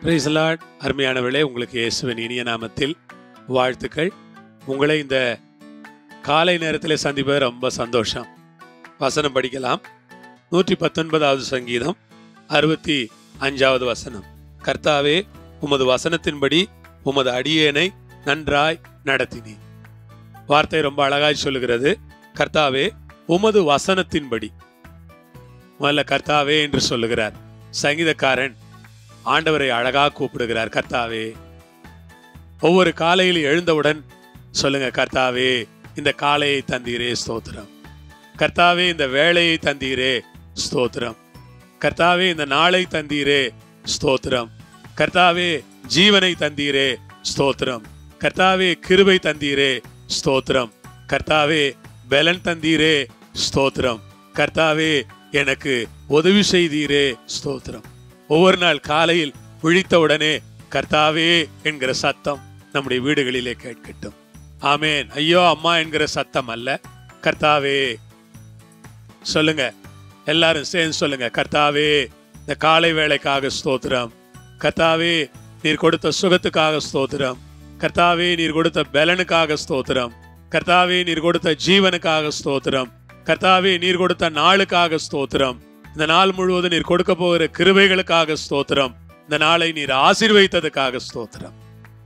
Price Lord அருமையானவர்களே உங்களுக்கு இயேசுவின் இனிய நாமத்தில் வாழ்த்துக்கள் உங்களை இந்த காலை நேரத்தில் சந்திப்பது ரொம்ப சந்தோஷம் வசனம் படிக்கலாம் நூற்றி பத்தொன்பதாவது சங்கீதம் அறுபத்தி அஞ்சாவது வசனம் கர்த்தாவே உமது வசனத்தின்படி உமது அடியேனை நன்றாய் நடத்தினீர் வார்த்தை ரொம்ப அழகாய் சொல்லுகிறது கர்த்தாவே உமது வசனத்தின்படி முதல்ல கர்த்தாவே என்று சொல்லுகிறார் சங்கீதக்காரன் ஆண்டவரை அழகாக கூப்பிடுகிறார் கர்த்தாவே ஒவ்வொரு காலையில் எழுந்தவுடன் சொல்லுங்க கர்த்தாவே இந்த காலையை தந்தீரே ஸ்தோத்திரம் கர்த்தாவே இந்த வேலையை தந்தீரே ஸ்தோத்திரம் கர்த்தாவே இந்த நாளை தந்தீரே ஸ்தோத்திரம் கர்த்தாவே ஜீவனை தந்தீரே ஸ்தோத்திரம் கர்த்தாவே கிருபை தந்தீரே ஸ்தோத்திரம் கர்த்தாவே பலன் தந்தீரே ஸ்தோத்திரம் கர்த்தாவே எனக்கு உதவி செய்தீரே ஸ்தோத்திரம் ஒவ்வொரு நாள் காலையில் விழித்தவுடனே கர்த்தாவே என்கிற சத்தம் நம்முடைய வீடுகளிலே கேட்கட்டும் ஆமேன் ஐயோ அம்மா என்கிற சத்தம் அல்ல கர்த்தாவே சொல்லுங்க எல்லாரும் சேர்ந்து சொல்லுங்க கர்த்தாவே இந்த காலை வேலைக்காக ஸ்தோத்திரம் கர்த்தாவே நீர் கொடுத்த சுகத்துக்காக ஸ்தோத்திரம் கர்த்தாவே நீர் கொடுத்த பலனுக்காக ஸ்தோத்திரம் கர்த்தாவே நீர் கொடுத்த ஜீவனுக்காக ஸ்தோத்திரம் கர்த்தாவே நீர் கொடுத்த நாளுக்காக ஸ்தோத்திரம் இந்த நாள் முழுவதும் நீர் கொடுக்க போகிற கிருபைகளுக்காக ஸ்தோத்திரம் இந்த நாளை நீர் ஆசீர்வதித்ததுக்காக ஸ்தோத்திரம்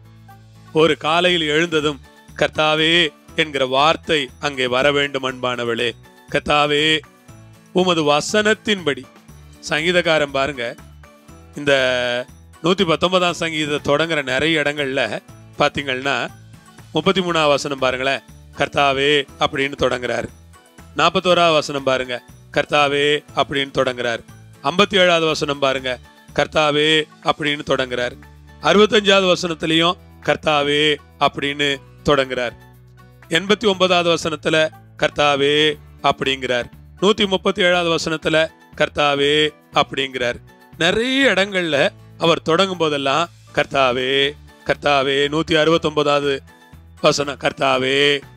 ஒரு காலையில் எழுந்ததும் கர்த்தாவே என்கிற வார்த்தை அங்கே வர வேண்டும் அன்பானவளே கர்த்தாவே உமது வசனத்தின்படி சங்கீதக்காரன் பாருங்க இந்த நூத்தி பத்தொன்பதாம் சங்கீத தொடங்குற நிறைய இடங்கள்ல பாத்தீங்கன்னா முப்பத்தி மூணாவது வசனம் பாருங்களேன் கர்த்தாவே அப்படின்னு தொடங்குறாரு நாற்பத்தோராவது வசனம் பாருங்க கர்த்தாவே அப்படின்னு தொடங்குறார் ஐம்பத்தி ஏழாவது வசனம் பாருங்க கர்த்தாவே அப்படின்னு தொடங்குறார் அறுபத்தஞ்சாவது வசனத்திலையும் கர்த்தாவே அப்படின்னு தொடங்குறார் எண்பத்தி ஒன்பதாவது வசனத்துல கர்த்தாவே அப்படிங்கிறார் நூத்தி முப்பத்தி ஏழாவது வசனத்துல கர்த்தாவே அப்படிங்கிறார் நிறைய இடங்கள்ல அவர் தொடங்கும் போதெல்லாம் கர்த்தாவே கர்த்தாவே நூத்தி அறுபத்தி ஒன்பதாவது வசனம் கர்த்தாவே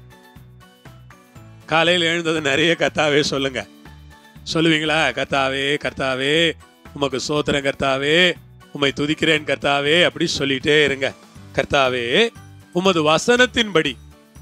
காலையில் எழுந்தது நிறைய கர்த்தாவே சொல்லுங்க சொல்லுவீங்களா கர்த்தாவே கர்த்தாவே உமக்கு சோத்திரம் கர்த்தாவே உம்மை துதிக்கிறேன் கர்த்தாவே அப்படி சொல்லிட்டே இருங்க கர்த்தாவே உமது வசனத்தின்படி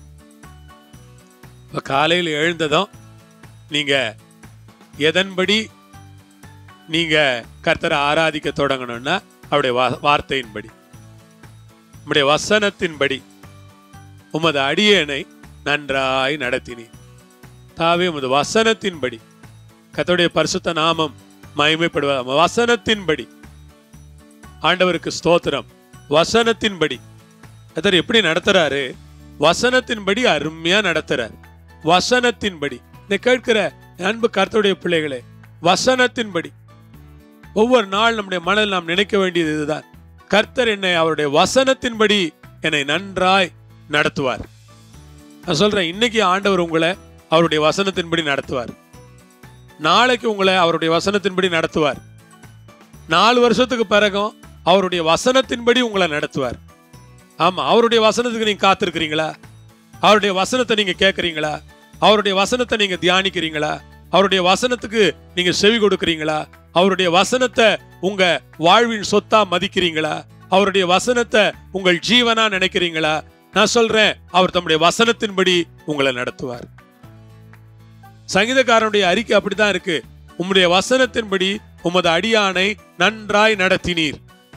இப்ப காலையில் எழுந்ததும் நீங்க எதன்படி நீங்க கர்த்தரை ஆராதிக்க தொடங்கணும்னா அவருடைய வா- வார்த்தையின்படி உம்முடைய வசனத்தின்படி உமது அடியேனை நன்றாய் நடத்தினீர் தாவே உமது வசனத்தின்படி கர்த்தருடைய பரிசுத்த நாமம் மகிமைப்படுவ வசனத்தின்படி ஆண்டவருக்கு ஸ்தோத்திரம் வசனத்தின்படி கர்த்தர் எப்படி நடத்துறாரு வசனத்தின்படி அருமையா நடத்துறார் வசனத்தின்படி இதை கேட்கிற அன்பு கர்த்தருடைய பிள்ளைகளே வசனத்தின்படி ஒவ்வொரு நாள் நம்முடைய மனதில் நாம் நினைக்க வேண்டியது இதுதான் கர்த்தர் என்னை அவருடைய வசனத்தின்படி என்னை நன்றாய் நடத்துவார் நான் சொல்றேன் இன்னைக்கு ஆண்டவர் உங்களை அவருடைய வசனத்தின்படி நடத்துவார் நாளைக்கு உங்களை அவருடைய வசனத்தின்படி நடத்துவார் நாலு வருஷத்துக்கு பிறகும் அவருடைய வசனத்தின்படி உங்களை நடத்துவார் ஆமா அவருடைய வசனத்துக்கு நீங்க காத்திருக்கிறீங்களா அவருடைய வசனத்தை நீங்க கேட்கறீங்களா அவருடைய வசனத்தை நீங்க தியானிக்கிறீங்களா அவருடைய வசனத்துக்கு நீங்க செவி கொடுக்கறீங்களா அவருடைய வசனத்தை உங்க வாழ்வின் சொத்தா மதிக்கிறீங்களா அவருடைய வசனத்தை உங்கள் ஜீவனா நினைக்கிறீங்களா நான் சொல்றேன் அவர் தம்முடைய வசனத்தின்படி உங்களை நடத்துவார் சங்கீதக்காரனுடைய அறிக்கை அப்படித்தான் இருக்கு உம்முடைய வசனத்தின்படி உமது அடியானை நன்றாய் நடத்தினீர்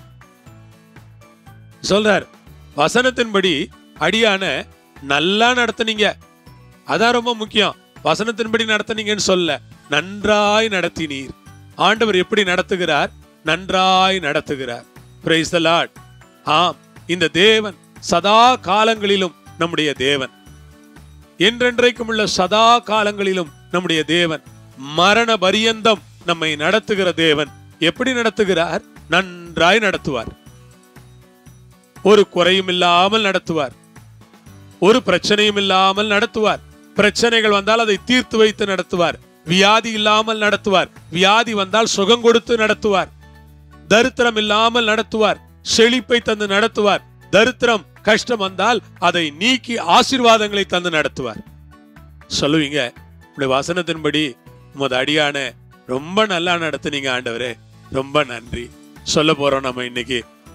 சொல்றார் வசனத்தின்படி அடியான நல்லா நடத்துனீங்க அதான் ரொம்ப முக்கியம் வசனத்தின்படி நடத்துனீங்கன்னு சொல்ல நன்றாய் நடத்தினீர் ஆண்டவர் எப்படி நடத்துகிறார் நன்றாய் நடத்துகிறார் Praise the Lord. ஆம் இந்த தேவன் சதா காலங்களிலும் நம்முடைய தேவன் என்றென்றைக்கும் உள்ள சதா காலங்களிலும் நம்முடைய தேவன் மரண பரியந்தம் நம்மை நடத்துகிற தேவன் எப்படி நடத்துகிறார் நன்றாய் நடத்துவார் ஒரு குறையும் இல்லாமல் நடத்துவார் ஒரு பிரச்சனையும் இல்லாமல் நடத்துவார் பிரச்சனைகள் வந்தால் அதை தீர்த்து வைத்து நடத்துவார் வியாதி இல்லாமல் நடத்துவார் வியாதி வந்தால் சுகம் கொடுத்து நடத்துவார் தரித்திரம் இல்லாமல் நடத்துவார் செழிப்பை தந்து நடத்துவார் தரித்திரம் கஷ்டம் வந்தால் அதை நீக்கி ஆசீர்வாதங்களை தந்து நடத்துவார் சொல்லுவீங்க உடைய வசனத்தின்படி உமது அடியான ரொம்ப நல்லா நடத்துனீங்க ஆண்டவரே ரொம்ப நன்றி சொல்ல போறோம் நம்ம இன்னைக்கு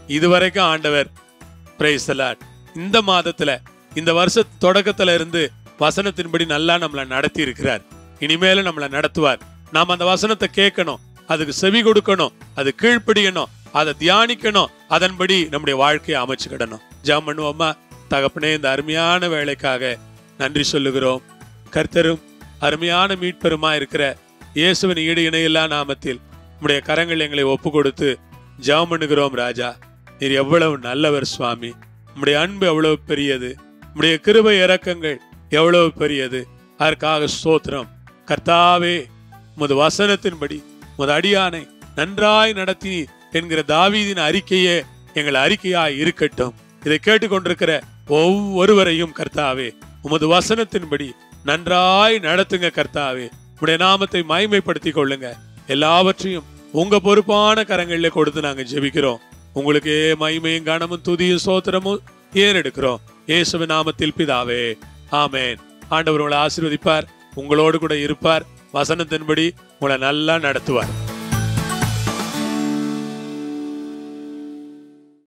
இதுவரைக்கும் ஆண்டவர் பிரைஸ் இந்த மாதத்துல இந்த வருஷ தொடக்கத்துல இருந்து வசனத்தின்படி நல்லா நம்மளை நடத்தி இருக்கிறார் இனிமேலும் நம்மளை நடத்துவார் நாம் அந்த வசனத்தை கேட்கணும் அதுக்கு செவி கொடுக்கணும் அது கீழ்ப்படியணும் அதை தியானிக்கணும் அதன்படி நம்முடைய வாழ்க்கையை அமைச்சுக்கிடணும் ஜாம் பண்ணுவோமா தகப்பனே இந்த அருமையான வேலைக்காக நன்றி சொல்லுகிறோம் கர்த்தரும் அருமையான மீட்பெருமா இருக்கிற இயேசுவின் ஈடு இணையில்லா நாமத்தில் உம்முடைய கரங்கள் எங்களை ஒப்பு கொடுத்து ஜெபம் பண்ணுகிறோம் ராஜா நீர் எவ்வளவு நல்லவர் சுவாமி உம்முடைய அன்பு எவ்வளவு பெரியது உம்முடைய கிருபை இரக்கங்கள் எவ்வளவு பெரியது அதற்காக ஸ்தோத்திரம் கர்த்தாவே உமது வசனத்தின்படி உமது அடியானை நன்றாய் நடத்தி என்கிற தாவீதின் அறிக்கையே எங்கள் அறிக்கையாய் இருக்கட்டும் இதை கேட்டுக்கொண்டிருக்கிற ஒவ்வொருவரையும் கர்த்தாவே உமது வசனத்தின்படி நன்றாய் நடத்துங்க கர்த்தாவே உடைய நாமத்தை மகிமைப்படுத்திக் கொள்ளுங்க எல்லாவற்றையும் உங்க பொறுப்பான கரங்களில் கொடுத்து நாங்க ஜெபிக்கிறோம் உங்களுக்கு மகிமையும் கனமும் துதியும் சோத்திரமும் ஏறெடுக்கிறோம் இயேசுவின் நாமத்தில் பிதாவே ஆமென் ஆண்டவர் உங்களை ஆசீர்வதிப்பார் உங்களோடு கூட இருப்பார் வசனத்தின்படி உங்களை நல்லா நடத்துவார்